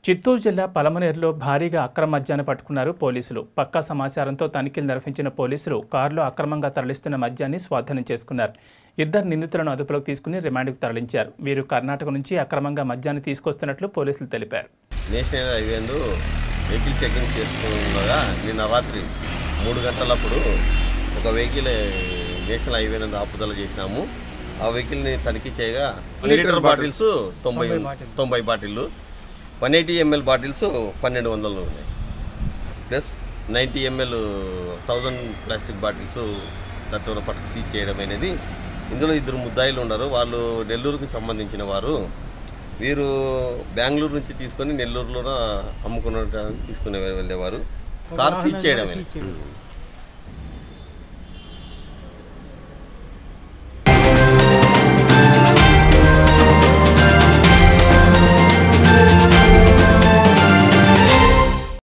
చిత్తూరు జిల్లా పలమనేరులో భారీగా అక్రమ మద్యాన్ని పట్టుకున్నారు పోలీసులు పక్కా సమాచారంతో తనిఖీలు నిర్వహించిన పోలీసులు కారులో అక్రమంగా తరలిస్తున్న మద్యాన్ని స్వాధీనం చేసుకున్నారు ఇద్దరు నిందితులను అదుపులోకి తీసుకుని రిమాండ్కు తరలించారు వీరు కర్ణాటక నుంచి అక్రమంగా మద్యాన్ని తీసుకొస్తున్నట్లు పోలీసులు తెలిపారు నేషనల్ హైవేందు వెహికల్ చెకింగ్ చేస్తుండగా నిన్న రాత్రి మూడు గంటలప్పుడు ఒక వెహికల్ నేషనల్ హైవే నందు ఆపుదల చేసినాము ఆ వెహికల్ని తనిఖీ చేయగా లీటర్ బాటిల్స్ తొంభై తొంభై బాటిళ్ళు వన్ ఎయిటీ ఎంఎల్ బాటిల్స్ పన్నెండు వందలు ఉన్నాయి plus ninety ML thousand plastic bottles దట్టూర పట్టుకు సీజ్ చేయడం అనేది ఇందులో ఇద్దరు ముద్దాయిలు ఉన్నారు వాళ్ళు నెల్లూరుకి సంబంధించిన వారు వీరు బెంగళూరు నుంచి తీసుకొని నెల్లూరులో అమ్ముకున్న తీసుకునే వెళ్ళేవారు కార్ సీజ్ చేయడమే